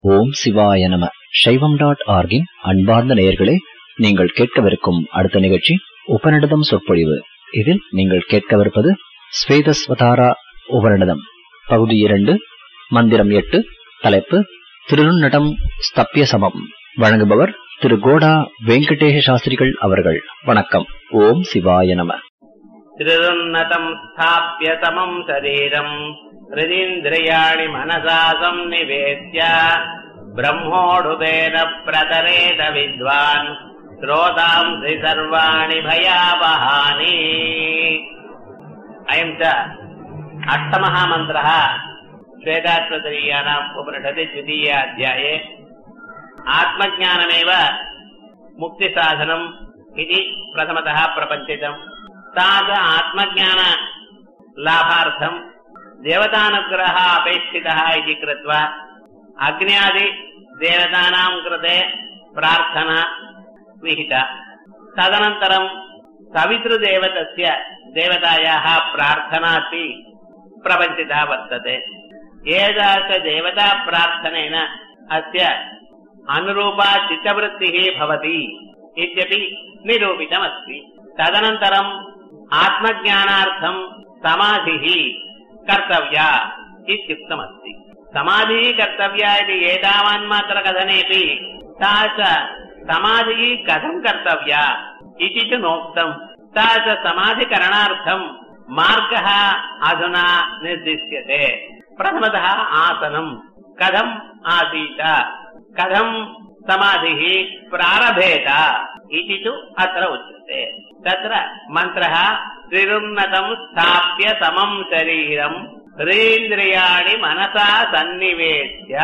ஓம் சிவாய நம சைவம் டாட் ஆர்கின் அன்பார்ந்த நேயர்களே நீங்கள் கேட்கவிருக்கும் அடுத்த நிகழ்ச்சி உபநிடதம் சொற்பொழிவு இதில் நீங்கள் கேட்கவிருப்பது ஸ்வேதஸ்வதாரா உபநிடதம் பகுதி இரண்டு மந்திரம் எட்டு தலைப்பு திருநடம் ஸ்தப்பிய சமம் வழங்குபவர் திரு கோடா வெங்கடேஷ சாஸ்திரிகள் அவர்கள் வணக்கம் ஓம் சிவாய நம त्रिरुन्नतम् स्थाप्य समम् शरीरम् हृदीन्द्रियाणि मनसा संनिवेद्य ब्रह्मोढुबेन प्रतरेत विद्वान् श्रोतांसि सर्वाणि भयावहानि अयम् च अष्टमः मन्त्रः श्वेताश्वतरीयानाम् उपनिषदि द्वितीयाध्याये आत्मज्ञानमेव मुक्तिसाधनम् इति प्रथमतः प्रपञ्चितम् ताद आत्मज्ञान लाभार्थम् देवतानुग्रहः अपेक्षितः इति कृत्वा अग्न्यादि देवतानाम् कृते प्रार्थना विहिता तदनन्तरम् सवितृदेवतस्य देवतायाः प्रार्थनापि प्रपञ्चिता वर्तते एतादृशदेवताप्रार्थनेन अस्य अनुरूपा चित्तवृत्तिः भवति इत्यपि निरूपितमस्ति तदनन्तरम् आत्मज्ञानार्थम् समाधिः कर्तव्या इत्युक्तमस्ति समाधिः कर्तव्या इति एतावन्मात्रकथनेऽपि सा च समाधिः कथम् कर्तव्या इति च नोक्तम् सा च समाधिकरणार्थम् मार्गः अधुना निर्दिश्यते प्रथमतः आसनम् कथम् आसीत कथम् समाधिः प्रारभेत इति तु अत्र उच्यते तत्र मन्त्रः त्रिरुन्नतम् स्थाप्य समम् शरीरम् ह्रीन्द्रियाणि मनसा सन्निवेश्य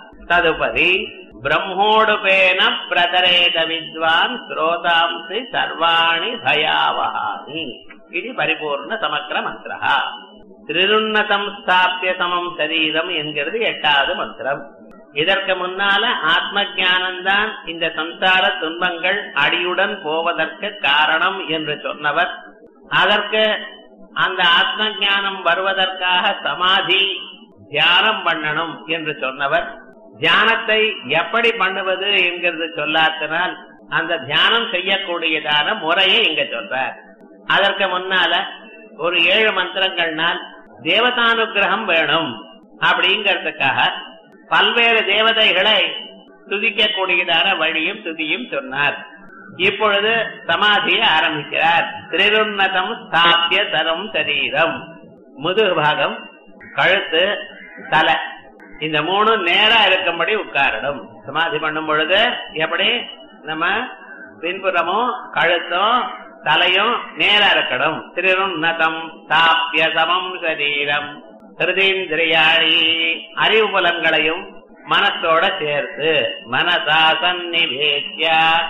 तदुपरि ब्रह्मोडुपेन प्रतरेत विद्वान् श्रोतांसि सर्वाणि भयावहानि इति परिपूर्णसमग्रमन्त्रः திருநுன்னதம் ஸ்தாபிய சமம் சரீரம் என்கிறது எட்டாவது மந்திரம் இதற்கு முன்னால ஆத்ம ஞானம்தான் இந்த சம்சார துன்பங்கள் அடியுடன் போவதற்கு காரணம் என்று சொன்னவர் அதற்கு அந்த ஆத்ம ஞானம் வருவதற்காக சமாதி தியானம் பண்ணணும் என்று சொன்னவர் தியானத்தை எப்படி பண்ணுவது என்கிறது சொல்லாத்தினால் அந்த தியானம் செய்யக்கூடியதான முறையை இங்க சொல்றார் அதற்கு முன்னால ஒரு ஏழு மந்திரங்கள்னால் தேவதானுகிரகம் வேணும் அப்படிங்கறதுக்காக பல்வேறு தேவதைகளை துதிக்கக்கூடியதான வழியும் துதியும் சொன்னார் இப்பொழுது சமாதியை ஆரம்பிக்கிறார் திரிருன்னதம் ஸ்தாபிய தரம் சரீரம் முதுகு பாகம் கழுத்து தலை இந்த மூணு நேரா இருக்கும்படி உட்காரணும் சமாதி பண்ணும் பொழுது எப்படி நம்ம பின்புறமும் கழுத்தும் தலையும் நேரா இருக்கணும் திருநதம் தாப்பிய சமம் சரீரம் ஹிருதீந்திரியாணி அறிவு புலன்களையும் மனசோட சேர்த்து மனசா சந்நிவேசிய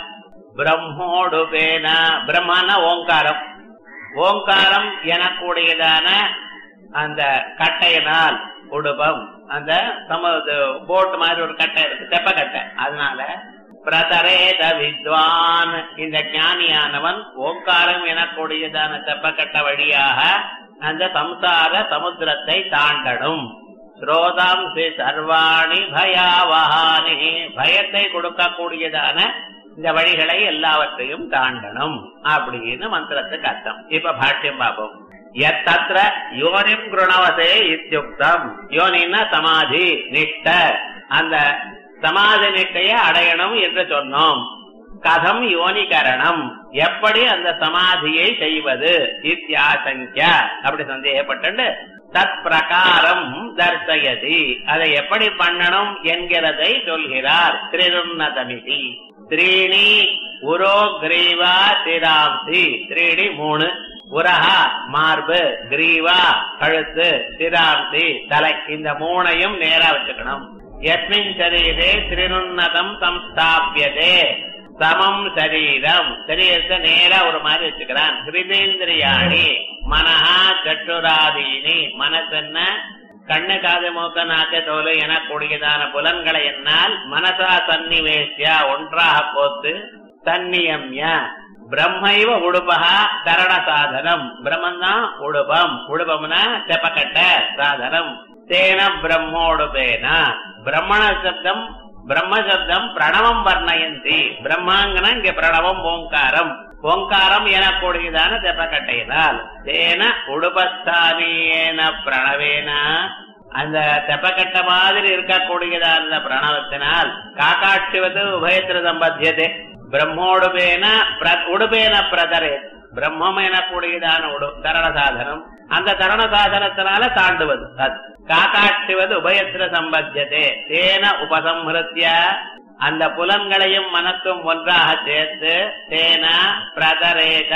பிரம்மோடுபேன பிரம்மன ஓங்காரம் ஓங்காரம் எனக்கூடியதான அந்த கட்டையினால் உடுபம் அந்த சம போட் மாதிரி ஒரு கட்டை இருக்கு தெப்ப கட்டை அதனால பிரதரேத வித்வான் இந்த ஞானியானவன் ஓங்காரம் எனக்கூடியதான தெப்பக்கட்ட வழியாக அந்த சம்சார சமுத்திரத்தை தாண்டணும் ஸ்ரோதாம்சி சர்வாணி பயாவஹானி பயத்தை கொடுக்கக்கூடியதான இந்த வழிகளை எல்லாவற்றையும் தாண்டணும் அப்படின்னு மந்திரத்துக்கு அர்த்தம் இப்ப பாஷ்யம் பார்ப்போம் எத்தத்திர யோனிம் குணவசே இத்தியுக்தம் யோனின்னா சமாதி நிஷ்ட அந்த சமாதி நிட்டைய அடையணும் என்று சொன்னோம் கதம் யோனிகரணம் எப்படி அந்த சமாதியை செய்வது இத்தியாசங்கிய அப்படி சந்தேகப்பட்டு தத் பிரகாரம் தர்சயதி அதை எப்படி பண்ணணும் என்கிறதை சொல்கிறார் திரிருன்னதமிதி த்ரீணி உரோ கிரீவா திராம்சி த்ரீணி மூணு உரஹா மார்பு கிரீவா கழுத்து திராம்சி தலை இந்த மூணையும் நேரா வச்சுக்கணும் எஸ்மின் சரீரே திருநுன்னதம் சம்ஸ்தாபியதே சமம் சரீரம் சரீரத்தை நேரா ஒரு மாதிரி வச்சுக்கிறான் ஹிருதேந்திரியாணி மனஹா சட்டுராதீனி மனசு என்ன கண்ணு காது மூக்க நாக்கு தோல் எனக்கூடியதான புலன்களை என்னால் மனசா சன்னிவேசியா ஒன்றாக போத்து தன்னியம்ய பிரம்மைவ உடுபகா கரண சாதனம் பிரம்மன் தான் உடுபம் உடுபம்னா தெப்பக்கட்ட சாதனம் தேன பிரம்மோடுபேன பிரம்மண சப்தம் பிரம்ம சப்தம் பிரணவம் வர்ணயந்தி பிரம்மாங்கன இங்க பிரணவம் ஓங்காரம் ஓங்காரம் எனக்கூடியதான தெப்பக்கட்டையினால் தேன உடுபஸ்தானியேன பிரணவேன அந்த தெப்பக்கட்ட மாதிரி இருக்கக்கூடியதான அந்த பிரணவத்தினால் காக்காட்சிவது உபயத்திர சம்பத்தியதே பிரம்மோடுபேன பிர- உடுபேன பிரதரே பிரம்மம் எனக்கூடியதான உடு தரண சாதனம் அந்த தரண சாதனத்தினால தாண்டுவது அது காக்காட்சிவது உபயத்திர சம்பத்தியதே தேன உபசம்ஹிருத்திய அந்த புலன்களையும் மனசும் ஒன்றாக சேர்த்து தேன பிரதரேக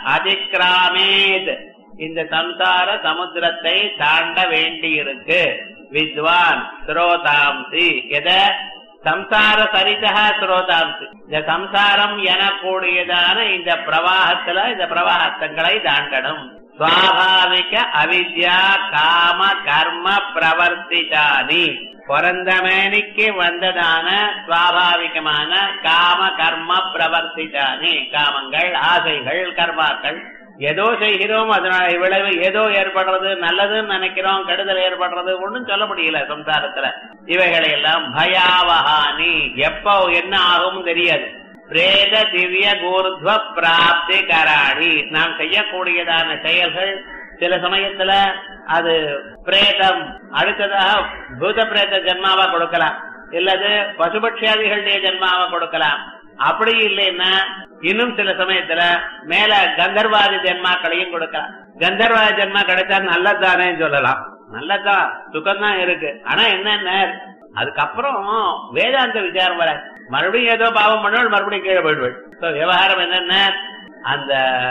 அதிக்ராமேத் இந்த சம்சார சமுத்திரத்தை தாண்ட வேண்டியிருக்கு வித்வான் ஸ்ரோதாம்சி எத சம்சார சரிதா ஸ்ரோதாம்சி இந்த சம்சாரம் எனக்கூடியதான இந்த பிரவாகத்துல இந்த பிரவாகத்தங்களை தாண்டணும் சுவாபாவிக அவித்யா காம கர்ம பிரவர்த்திதானி பிறந்த மேனிக்கு வந்ததான சுவாபாவிகமான காம கர்ம பிரவர்த்திதானி காமங்கள் ஆசைகள் கர்மாக்கள் ஏதோ செய்கிறோம் அதனால விளைவு ஏதோ ஏற்படுறது நல்லதுன்னு நினைக்கிறோம் கெடுதல் ஏற்படுறது ஒண்ணும் சொல்ல முடியல சம்சாரத்துல இவைகளை எல்லாம் பயாவஹானி எப்போ என்ன ஆகும் தெரியாது பிரேத திவ்ய கூர்த்வ பிராப்தி கராணி நாம் செய்யக்கூடியதான செயல்கள் சில சமயத்துல அது பிரேதம் அடுத்ததாக பூத பிரேத ஜென்மாவா கொடுக்கலாம் இல்லது பசுபட்சியாதிகளுடைய ஜென்மாவா கொடுக்கலாம் அப்படி இல்லைன்னா இன்னும் சில சமயத்துல மேல கந்தர்வாதி ஜென்மாக்களையும் கொடுக்கலாம் கந்தர்வாதி ஜென்மா கிடைச்சா நல்லதானே சொல்லலாம் நல்லதான் சுகம்தான் இருக்கு ஆனா என்னென்ன அதுக்கப்புறம் வேதாந்த விசாரம் வர மறுபடியும் ஏதோ பாவம் பண்ணுவாள் மறுபடியும் கீழே போயிடுவாள் So, விவகாரம் என்னென்ன அந்த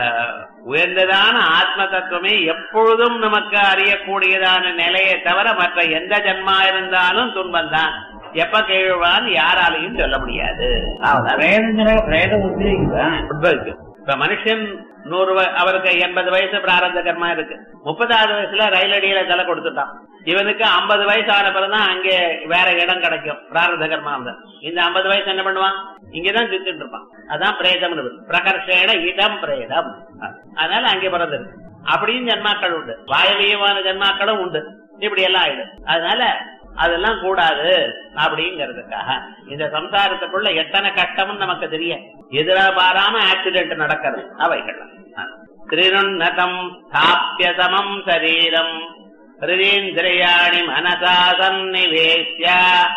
உயர்ந்ததான ஆத்ம தத்துவமே எப்பொழுதும் நமக்கு அறியக்கூடியதான நிலையை தவிர மற்ற எந்த ஜென்மா இருந்தாலும் துன்பம் தான் எப்ப கேழ்வான் யாராலையும் சொல்ல முடியாது அவ்வளவுதான். பிரேதம் பிரேதம் உத்திரிக்குதா உட்பவிக்கு. இப்ப மனுஷன் நூறு வ- அவருக்கு எண்பது வயசு பிராரந்த கர்மா இருக்கு முப்பதாவது வயசுல ரயில் அடியில தலை கொடுத்துட்டான் இவனுக்கு ஐம்பது வயசு ஆன பிறகுதான் அங்கே வேற இடம் கிடைக்கும் பிராரத கர்மா இருந்தா. இந்த ஐம்பது வயசு என்ன பண்ணுவான் இங்கதான் சுத்திட்டு இருப்பான் அதான் பிரேதம் பிரகர்ஷேட இடம் பிரேதம் அதனால அங்கே பிறந்திருக்கு அப்படியும் ஜன்மாக்கள் உண்டு வாயவீயமான ஜன்மாக்களும் உண்டு இப்படி எல்லாம் ஆயிடும் அதனால அதெல்லாம் கூடாது அப்படிங்கறதுக்காக இந்த சம்சாரத்துக்குள்ள எத்தனை கஷ்டம்னு நமக்கு தெரியும் எதிரா பாராம ஆக்சிடென்ட் நடக்கிறது அவைகள் திருநுன்னதம் ஸ்தாபிய சமம் சரீரம் ஹிருதீந்திரியாணி மனசா சந்நிவேசிய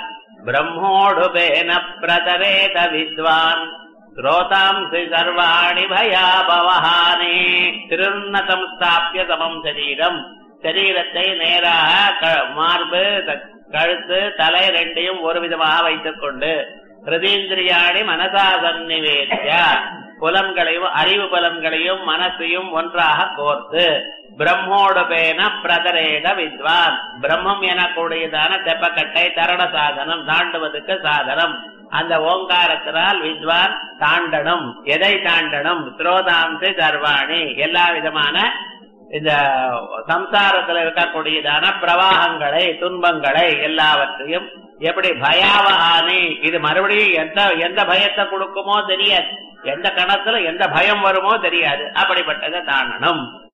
பிரம்மோடுபேன பிரதரேத வித்வான் ஸ்ரோதாம்சி சர்வாணி பயாபவஹானே திருநத்தம் ஸ்தாபிய சமம் சரீரம் சரீரத்தை நேராக க- மார்பு த- கழுத்து தலை ரெண்டையும் ஒரு விதமாக வைத்துக் கொண்டு ஹிருதீந்திரியாணி மனசா சந்நிவேசிய புலன்களையும் அறிவு புலன்களையும் மனசையும் ஒன்றாக கோர்த்து பிரம்மோடுபேன பிரதரேக வித்வான் பிரம்மம் எனக்கூடியதான தெப்பக்கட்டை தரண சாதனம் தாண்டுவதற்கு சாதனம் அந்த ஓங்காரத்தினால் வித்வான் தாண்டனும் எதை தாண்டனும் ஸ்ரோதாம்சி சர்வாணி எல்லா விதமான இந்த சம்சாரத்தில் இருக்கக்கூடியதான பிரவாகங்களை துன்பங்களை எல்லாவற்றையும் எப்படி பயாவஹானி இது மறுபடியும் எந்த எந்த பயத்தை கொடுக்குமோ தெரியாது எந்த கணத்துல எந்த பயம் வருமோ தெரியாது அப்படிப்பட்டதை தாண்டணும்